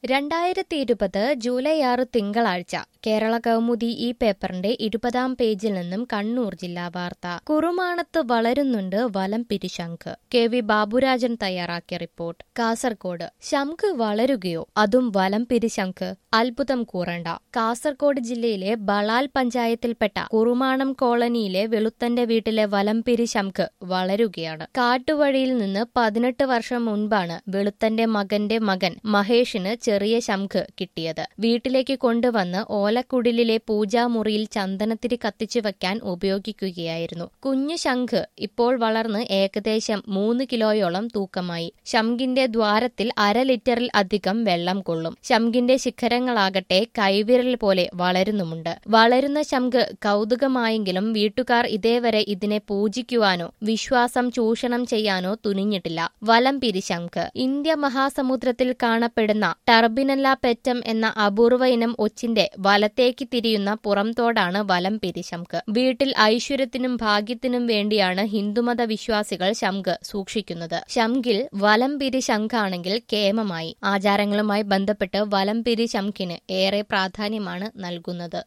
രണ്ടായിരത്തി ഇരുപത് ജൂലൈ ആറ് തിങ്കളാഴ്ച കേരള കൗമുദി ഈ പേപ്പറിന്റെ ഇരുപതാം പേജിൽ നിന്നും കണ്ണൂർ ജില്ലാ വാർത്ത കുറുമാണത്ത് വളരുന്നുണ്ട് വലം പിരിശംഖ് കെ വി ബാബുരാജൻ തയ്യാറാക്കിയ റിപ്പോർട്ട് കാസർകോട് ശംഖ് വളരുകയോ അതും വലം പിരിശംഖ് അത്ഭുതം കൂറണ്ട കാസർകോട് ജില്ലയിലെ ബളാൽ പഞ്ചായത്തിൽപ്പെട്ട കുറുമാണം കോളനിയിലെ വെളുത്തന്റെ വീട്ടിലെ വലംപിരി ശംഖ് വളരുകയാണ് കാട്ടുവഴിയിൽ നിന്ന് പതിനെട്ട് വർഷം മുൻപാണ് വെളുത്തന്റെ മകന്റെ മകൻ മഹേഷിന് ചെറിയ ശംഖ് കിട്ടിയത് വീട്ടിലേക്ക് കൊണ്ടുവന്ന് ഓലക്കുടിലിലെ പൂജാമുറിയിൽ ചന്ദനത്തിരി കത്തിച്ചു വെക്കാൻ ഉപയോഗിക്കുകയായിരുന്നു കുഞ്ഞു ശംഖ് ഇപ്പോൾ വളർന്ന് ഏകദേശം മൂന്ന് കിലോയോളം തൂക്കമായി ശംഖിന്റെ ദ്വാരത്തിൽ അര ലിറ്ററിൽ അധികം വെള്ളം കൊള്ളും ശംഖിന്റെ ശിഖരങ്ങളാകട്ടെ കൈവിരൽ പോലെ വളരുന്നുമുണ്ട് വളരുന്ന ശംഖ് കൗതുകമായെങ്കിലും വീട്ടുകാർ ഇതേവരെ ഇതിനെ പൂജിക്കുവാനോ വിശ്വാസം ചൂഷണം ചെയ്യാനോ തുനിഞ്ഞിട്ടില്ല വലം പിരിശംഖ് ഇന്ത്യ മഹാസമുദ്രത്തിൽ കാണപ്പെടുന്ന ടർബിനല്ല പെറ്റം എന്ന അപൂർവ ഇനം ഒച്ചിന്റെ വലത്തേക്ക് തിരിയുന്ന പുറംതോടാണ് വലം പിരിശംഖ് വീട്ടിൽ ഐശ്വര്യത്തിനും ഭാഗ്യത്തിനും വേണ്ടിയാണ് ഹിന്ദുമത വിശ്വാസികൾ ശംഖ് സൂക്ഷിക്കുന്നത് ശംഖിൽ വലം പിരി ശംഖാണെങ്കിൽ കേമമായി ആചാരങ്ങളുമായി ബന്ധപ്പെട്ട് വലം പിരി ശംഖിന് ഏറെ പ്രാധാന്യമാണ് നൽകുന്നത്